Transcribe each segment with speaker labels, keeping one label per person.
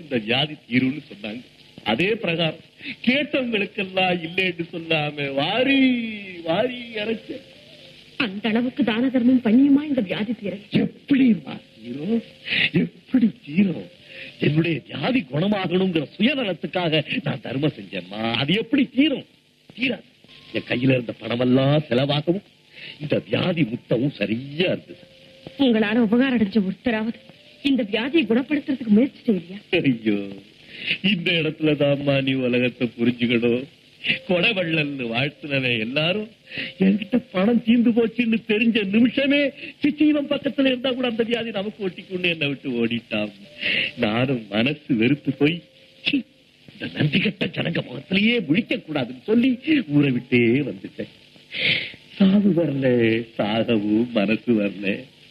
Speaker 1: இந்த வியாதி தீரும்னு சொன்னாங்க அதே பிரகாரம் கேட்டவங்களுக்கெல்லாம் இல்லைன்னு சொல்லாம வாரி வாரி இறைச்ச
Speaker 2: அந்த அளவுக்கு தான தர்மம் பண்ணியுமா இந்த வியாதி தீர
Speaker 1: எப்படிமா தீரும் எப்படி தீரும் என்னுடைய வியாதி குணமாகணுங்கிற சுயநலத்துக்காக நான் தர்மம் செஞ்சேம்மா அது எப்படி தீரும் தீராது என் கையில இருந்த பணமெல்லாம் செலவாகவும் இந்த வியாதி முத்தவும் சரியா இருந்தது
Speaker 2: உங்களால உபகாரம் அடைஞ்ச ஒருத்தராவது இந்த வியாதியை குணப்படுத்துறதுக்கு முயற்சி செய்யலையா
Speaker 1: ஐயோ இந்த இடத்துலதாம்மா நீ உலகத்தை புரிஞ்சுக்கணும் கொடவள்ளல்னு வாழ்த்துனவன் எல்லாரும் என்கிட்ட பணம் தீர்ந்து போச்சுன்னு தெரிஞ்ச நிமிஷமே சிச்சீவன் பக்கத்துல இருந்தா கூட அந்த வியாதி நமக்கு ஒட்டிக்கொண்டு என்னை விட்டு ஓடிட்டான் நானும் மனசு வெறுத்து போய் சீ, இந்த நன்றி கட்ட ஜனங்க முகத்திலேயே முழிக்க கூடாதுன்னு சொல்லி ஊரை விட்டே வந்துட்டேன் சாவு வரல சாகவும் மனசு வரல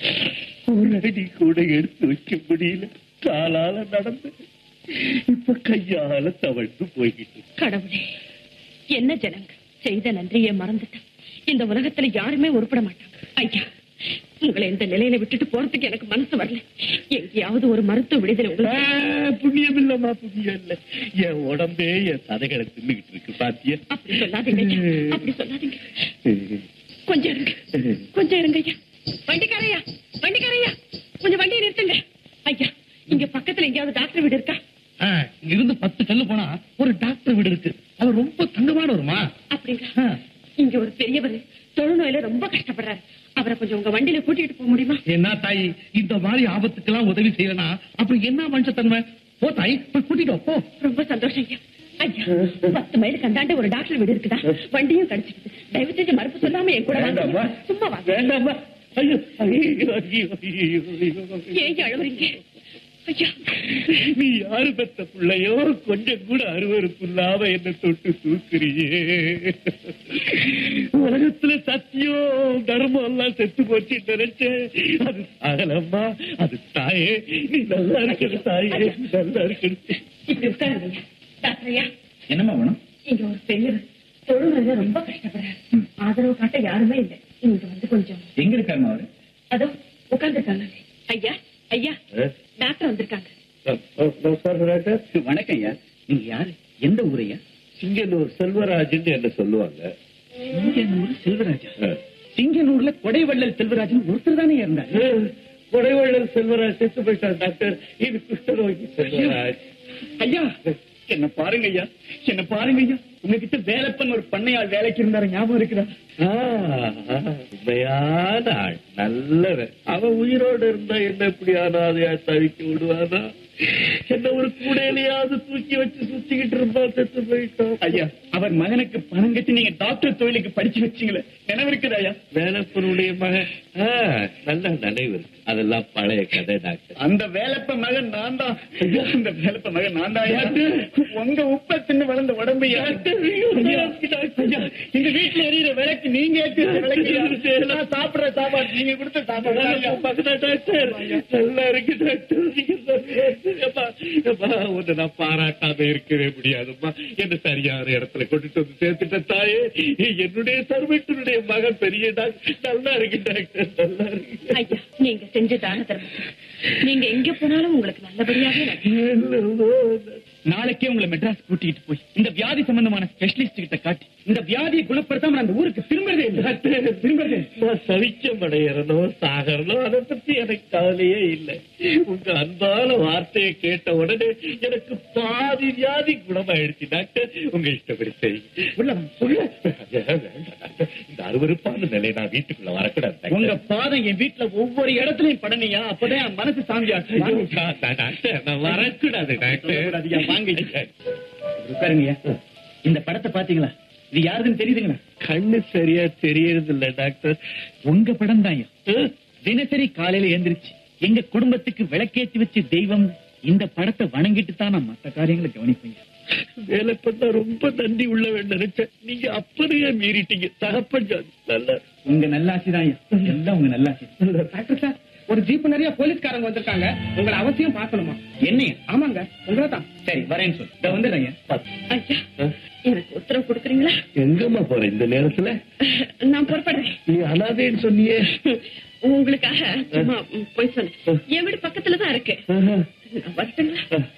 Speaker 1: ஒரு அடி கூட எடுத்து வைக்க முடியல காலால நடந்து இப்ப கையால தவழ்ந்து போய்கிட்டு
Speaker 2: கடவுளே என்ன ஜனங்க செய்த நன்றியை மறந்துட்டேன் இந்த உலகத்துல யாருமே உருப்பட மாட்டாங்க ஐயா உங்களை இந்த நிலையில விட்டுட்டு போறதுக்கு எனக்கு மனசு வரல எங்கேயாவது ஒரு மருத்துவ விடுதலை உங்களுக்கு
Speaker 1: புண்ணியம் இல்லம்மா புண்ணியம் இல்ல என் உடம்பே என் சதைகளை தின்னுகிட்டு இருக்கு பாத்தியா
Speaker 2: அப்படி சொல்லாதீங்க ஐயா. அப்படி சொல்லாதீங்க கொஞ்சம் இருங்க கொஞ்சம் இருங்க ஐயா வண்டிக்காரையா வண்டிக்காரையா கொஞ்சம் வண்டியை நிறுத்துங்க ஐயா இங்க பக்கத்துல எங்கேயாவது டாக்டர் வீடு இருக்கா
Speaker 3: இங்க இருந்து பத்து கல்லு போனா ஒரு டாக்டர் வீடு இருக்கு அவர் ரொம்ப தங்கமானவருமா
Speaker 2: அப்படிங்களா இங்க ஒரு பெரியவர் தொழுநோயில ரொம்ப கஷ்டப்படுறாரு அவரை கொஞ்சம் உங்க வண்டியில கூட்டிட்டு போக முடியுமா
Speaker 3: என்ன தாய் இந்த மாதிரி ஆபத்துக்கெல்லாம் உதவி செய்யலனா அப்புறம் என்ன மனுஷத்தன்மை போ தாய் போய் கூட்டிட்டு வா, போ
Speaker 2: ரொம்ப சந்தோஷம் ஐயா ஐயா பத்து மைல் கண்டாண்டு ஒரு டாக்டர் வீடு இருக்குதா வண்டியும் கிடைச்சிருக்கு தயவு செஞ்சு மறுப்பு சொல்லாம என் கூட
Speaker 1: வேண்டாம்மா.
Speaker 2: வாங்க சும்மா வாங்க
Speaker 1: வேண்டாமா ஐயோ ஐயோ ஐயோ ஐயோ ஐயோ
Speaker 2: ஏன் அழுவுறீங்க ஐயா
Speaker 1: நீ யாரு பெத்த பிள்ளையோ கொஞ்சம் கூட அருவருப்பு இல்லாம என்ன தொட்டு தூக்குறியே உலகத்துல சத்தியம் தர்மம் எல்லாம் செத்து போச்சு நினைச்சேன் அது சாகலம்மா அது தாயே நீ நல்லா இருக்கிற தாயே நீ நல்லா இருக்கணும்
Speaker 2: இப்படி உட்காருங்க ஐயா டாக்டர் ஐயா
Speaker 3: என்னமா வேணும்
Speaker 2: இங்க ஒரு பெரியவர் தொழுநோயில ரொம்ப கஷ்டப்படுறாரு ஆதரவு காட்ட யாருமே இல்லை நீங்க வந்து கொஞ்சம்
Speaker 3: எங்க இருக்காருமா அவரு
Speaker 2: அதோ உட்கார்ந்துருக்காங்க ஐயா ஐயா டாக்டர் வந்திருக்காங்க
Speaker 3: வணக்கம் ஐயா நீங்க யாரு எந்த ஊரையா
Speaker 1: சிங்கனூர் செல்வராஜன் என்ன சொல்லுவாங்க
Speaker 3: சிங்கனூர் செல்வராஜா சிங்கனூர்ல கொடைவள்ளல் செல்வராஜன் ஒருத்தர் தானே இருந்தாரு
Speaker 1: கொடைவள்ளல் செல்வராஜ் செத்து போயிட்டார் டாக்டர் இது குஷ்டரோகி செல்வராஜ்
Speaker 3: ஐயா என்ன பாருங்க ஐயா என்ன பாருங்க ஐயா உங்ககிட்ட வேலைப்பன் ஒரு பண்ணையாள் வேலைக்கு இருந்தாரு ஞாபகம் இருக்குதா
Speaker 1: ஆ, உண்மையான ஆள் நல்லவன் அவன் உயிரோடு இருந்தா என்ன இப்படி அனாதையா தவிக்க விடுவானா என்ன ஒரு கூடையிலையாவது தூக்கி வச்சு சுத்திக்கிட்டு இருப்பா செத்து போயிட்டான்
Speaker 3: ஐயா அவர் மகனுக்கு பணம் கட்டி நீங்க டாக்டர் தொழிலுக்கு படிச்சு வச்சீங்களே நினைவு இருக்குதா ஐயா
Speaker 1: வேலப்பனுடைய மகன் ஆ, நல்ல நினைவு இருக்கு அதெல்லாம் பழைய கதை டாக்டர்
Speaker 3: அந்த வேலைப்ப மகன் நான் தான் ஐயா அந்த வேலைப்ப மகன் நான் தான் ஐயா. உங்க உப்ப தின்னு வளர்ந்த உடம்பு ஐயா. ஐயா, ஐயா, எங்க வீட்டுல எரியிற விளக்கு நீங்க ஏத்துற விளக்கு ஐயா. நான் சாப்பிடுற சாப்பாடு நீங்க கொடுத்த சாப்பாடு தான் ஐயா.
Speaker 1: டாக்டர் நல்லா இருக்கு டாக்டர் நீங்க சொல்றது. அப்பா, அப்பா, உன்னை நான் பாராட்டாம இருக்கவே முடியாதும்மா என்ன சரியான இடத்துல கொண்டுட்டு வந்து சேர்த்துட்ட தாயே என்னுடைய சர்வெட்டனுடைய மகன் பெரிய டாக்டர் நல்லா இருக்கு டாக்டர் நல்லா இருக்கு
Speaker 2: ஐயா நீங்க செஞ்ச தான தர்மம் நீங்க எங்க போனாலும் உங்களுக்கு நல்லபடியாவே நடக்கும்.
Speaker 3: நாளைக்கே உங்களை மெட்ராஸ் கூட்டிட்டு போய் இந்த வியாதி சம்பந்தமான ஸ்பெஷலிஸ்ட் கிட்ட காட்டி இந்த வியாதியை குணப்படுத்தாம நான் அந்த ஊருக்கு திரும்புறதே இல்லை. திரும்புறதே இல்லை.
Speaker 1: நான் சவிச்சம் அடையறனோ சாகறனோ அதை பத்தி எனக்கு கவலையே இல்லை உங்க அன்பான வார்த்தையை கேட்ட உடனே எனக்கு பாதி வியாதி குணமாயிடுச்சு டாக்டர் உங்க இஷ்டப்படி செய்யுங்க
Speaker 3: உள்ள வாங்க, உள்ள.
Speaker 1: வேண்டாம், டாக்டர். இந்த அருவருப்பான நிலை நான் வீட்டுக்குள்ள வரக்கூடாது டாக்டர்.
Speaker 3: உங்க பாதம் என் வீட்டுல ஒவ்வொரு இடத்துலயும் படனியா அப்பதான் என் மனசு சாந்தியா
Speaker 1: ஐயோ, டாக்டர், டாக்டர், நான் வரக்கூடாது டாக்டர்
Speaker 3: வாங்க உட்காருங்கய்யா இந்த படத்தை பாத்தீங்களா இது யாருதுன்னு தெரியுதுங்களா
Speaker 1: கண்ணு சரியா தெரியறது இல்ல டாக்டர்
Speaker 3: உங்க படம் தான் தினசரி காலையில எந்திரிச்சு எங்க குடும்பத்துக்கு விளக்கேத்தி வச்சு தெய்வம் இந்த படத்தை வணங்கிட்டு தான் நான் மத்த காரியங்களை கவனிப்பேன்
Speaker 1: வேலை பண்ணா ரொம்ப நன்றி உள்ளவன் நினைச்சேன் நீங்க அப்படியே மீறிட்டீங்க தகப்பன் ஜாதி நல்லா
Speaker 3: உங்க நல்லாசி தான் எல்லாம் உங்க நல்லாசி டாக்டர் சார் ஒரு ஜீப் நிறைய போலீஸ்காரங்க வந்திருக்காங்க உங்களை அவசியம் பார்க்கணுமா என்னைய ஆமாங்க உங்களை தான் சரி வரேன்னு சொல்லு இதை வந்துடுறேங்க
Speaker 2: ஐயா எனக்கு உத்தரவு கொடுக்குறீங்களா
Speaker 1: எங்கம்மா போற இந்த நேரத்துல
Speaker 2: நான் புறப்படுறேன்
Speaker 1: நீ அனாதைன்னு சொன்னியே
Speaker 2: உங்களுக்காக சும்மா ம், போய் சொன்னேன் என் வீடு பக்கத்துல தான் இருக்கு நான் வரட்டுங்களா